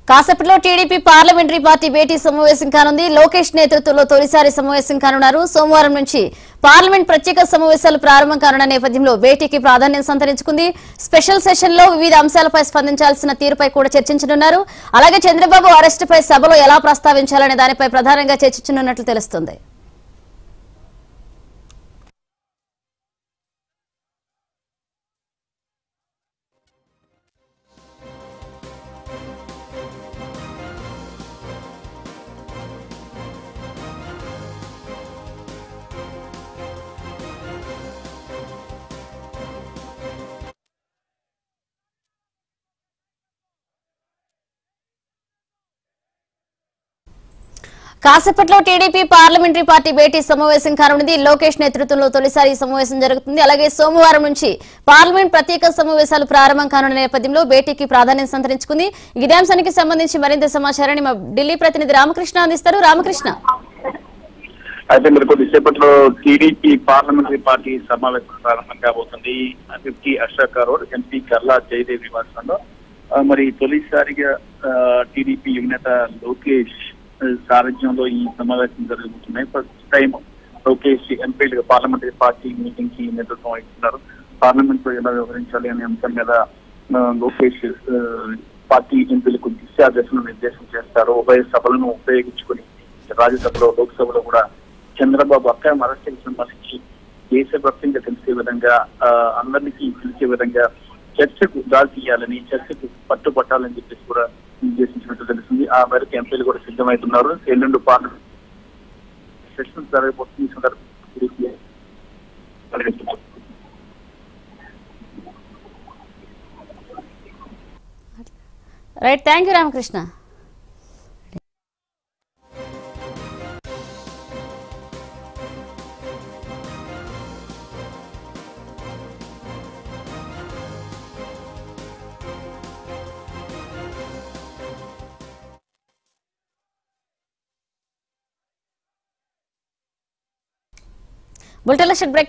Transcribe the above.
కాసేపట్లో TDP parliamentary party భేటీ సమావేశం కానుంది లోకేష్ నేతృత్వంలో తొలిసారి సమావేశం కానున్నారు సోమవారం నుంచి పార్లమెంట్ ప్రత్యేక సమావేశాలు ప్రారంభం కానున్న నేపథ్యంలో భేటీకి ప్రాధాన్యం సంతరించుకుంది స్పెషల్ సెషన్ లో వివిధ అంశాలపై స్పందించాల్సిన తీరుపై కూడా చర్చించనున్నారు అలాగే చంద్రబాబు అరెస్టుపై సభలో ఎలా ప్రస్తావించాలనే దానిపై ప్రధానంగా చర్చించనున్నట్లు తెలుస్తుంది కాసేపట్లో టీడీపీ పార్లమెంటరీ పార్టీ భేటీ సమావేశం కానుంది లోకేష్ నేతృత్వంలో తొలిసారి ఈ సమావేశం జరుగుతుంది అలాగే సోమవారం నుంచి పార్లమెంట్ ప్రత్యేక సమావేశాలు ప్రారంభం కానున్న నేపథ్యంలో భేటీకి ప్రాధాన్యం సంతరించుకుంది ఇదే అంశానికి సంబంధించి మరింత సమాచారాన్ని మా ఢిల్లీ ప్రతినిధి రామకృష్ణ అందిస్తారు రామకృష్ణ అయితే మీరు కొద్దిసేపట్లో టీడీపీ పార్లమెంటరీ పార్టీ సమావేశం ప్రారంభం కాబోతుంది fifty Ashok road MP Karla Jayadevi నివాసంలో ఆ, మరి తొలిసారిగా ఆ, టీడీపీ యువనేత లోకేష్ ఆ, సారథ్యంలో ఈ సమావేశం జరుగుతున్నాయి ఫస్ట్ టైం లోకేష్ ఎంపీలుగా పార్లమెంటరీ పార్టీ మీటింగ్ కి నేతృత్వం వహిస్తున్నారు పార్లమెంట్ లో ఎలా వ్యవహరించాలి అనే అంశం మీద ఆ, లోకేష్ ఆ, పార్టీ ఎంపీలకు దిశాదశను నిర్దేశం చేస్తారు ఉభయ సభలను ఉపయోగించుకుని రాజ్యసభలో లోక్సభలో కూడా చంద్రబాబు అక్రమ అరెస్టుకి సంబంధించి దేశవ్యాప్తంగా తెలిసే విధంగా ఆ, అందరికీ తెలిసే విధంగా చర్చకు దారి తీయాలని చర్చకు పట్టుబట్టాలని చెప్పేసి కూడా నిర్దేశించినట్టు తెలిసింది ఆ మేరకు ఎంపీలు కూడా సిద్ధమవుతున్నారు ఎల్లుండి పార్లమెంట్ సెషన్ జరగబోతుంది ఈ సందర్భంగా రైట్ థ్యాంక్ యూ రామకృష్ణ బులెటిన్ల షెడ్ బ్రేక్